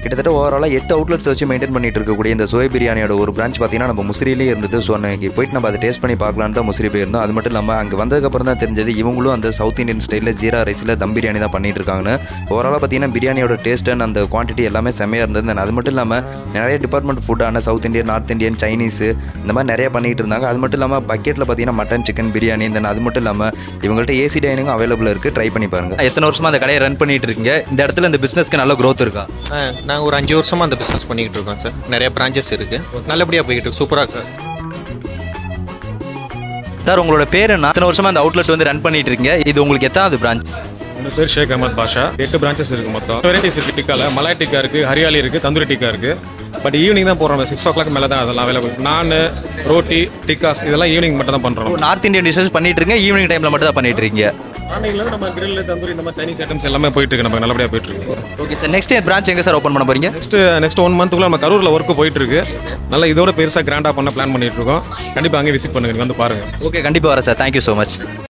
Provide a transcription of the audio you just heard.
கிட்டத்தட்ட ஓவராலாக எட்டு அவுட்லெட்ஸ் வச்சு மெயின்டைன் பண்ணிட்டு இருக்கக்கூடிய இந்த சோய் பிரியாணியோட ஒரு பிரான்ச் பார்த்தீங்கன்னா நம்ம முசிறியிலே இருந்தது ஸோ அன்னைக்கு போயிட்டு நம்ம அதை டேஸ்ட் பண்ணி பார்க்கலான்னு தான் முசிறி போயிருந்தோம் அது மட்டும் இல்லாமல் அங்கே வந்ததுக்கப்புறம் தான் தெரிஞ்சது இவங்களும் அந்த சவுத் இந்தியன் ஸ்டைலில் ஜீரா ரைஸில் தம் பிரியாணி தான் பண்ணிட்டு இருக்காங்கன்னு ஓவராலாக பார்த்தீங்கன்னா பிரியாணியோட டேஸ்ட் அண்ட் அந்த குவான்டிட்டி எல்லாமே செம்மையாக இருந்தது And அது மட்டும் இல்லாமல் நிறைய டிபார்ட்மெண்ட் ஃபுட்டான South Indian North Indian Chinese இந்த மாதிரி நிறைய பண்ணிட்டு இருந்தாங்க அது மட்டும் இல்லாமல் பக்கெட்டில் பார்த்தீங்கன்னா மட்டன் சிக்கன் பிரியாணி இந்த அது மட்டும் இல்லாமல் இவங்கள்ட்ட ஏசி டைனிங்கும் அவைலபிள் இருக்குது ட்ரை பண்ணி பாருங்க எத்தனை வருஷமா அந்த கடையை ரன் பண்ணிட்டு இருக்கீங்க இந்த இடத்துல இந்த பிசினஸ்க்கு நல்ல growth இருக்கா நாங்கள் ஒரு அஞ்சு வருஷமாக அந்த பிஸ்னஸ் பண்ணிக்கிட்டு இருக்கோம் சார் நிறைய பிரான்ச்சஸ் இருக்குது நல்லபடியாக போய்கிட்டு இருக்கு சூப்பராக இருக்கு சார் உங்களோட பேர் என்ன இத்தனை வருஷமா அந்த அவுட்லெட் வந்து ரன் பண்ணிட்டு இருக்கீங்க இது உங்களுக்கு எத்தாவது பிரான்ச் என்னோட பேர் ஷேக் அஹமத் பாஷா எட்டு பிரான்ச்சஸ் இருக்கு மொத்தம் வெரைட்டிஸ் இருக்கு டிக்கால மலாய் டிக்கா இருக்கு ஹரியாலி இருக்கு தந்தூரி டிக்கா இருக்கு பட் ஈவினிங் தான் போடுறோம் சிக்ஸ் ஓ கிளாக் மேலே தான் அதெல்லாம் அவைலபிள் நான் ரோட்டி டிக்காஸ் இதெல்லாம் ஈவினிங் மட்டும் தான் பண்ணுறோம் நார்த் இந்தியன் டிஷஸ் பண்ணிட்டு இருக்கீங்க ஈவினிங் டைம்ல மட்டும் தான் பண்ணிட்டு இருக்கீங்க மார்னிங்ல நம்ம grill தந்தூரி இந்த மாதிரி சைனீஸ் ஐட்டம்ஸ் எல்லாமே போயிட்டு இருக்கு நம்ம நல்லபடியாக போயிட்டு இருக்கு ஓகே சார் நெக்ஸ்ட் பிரான்ச் எங்க சார் ஓப்பன் பண்ண போறீங்க நெக்ஸ்ட் நெக்ஸ்ட் ஒன் மந்த்துக்குள்ள நம்ம கரூர்ல ஒர்க் போயிட்டு இருக்கு நல்லா இதோட பெருசாக கிராண்டாக பண்ண பிளான் பண்ணிட்டு இருக்கோம் கண்டிப்பாக அங்கே விசிட் பண்ணுங்க நீங்க வந்து பாருங்க ஓகே கண்டிப்பா வரேன் சார் தேங்க்யூ ஸோ மச்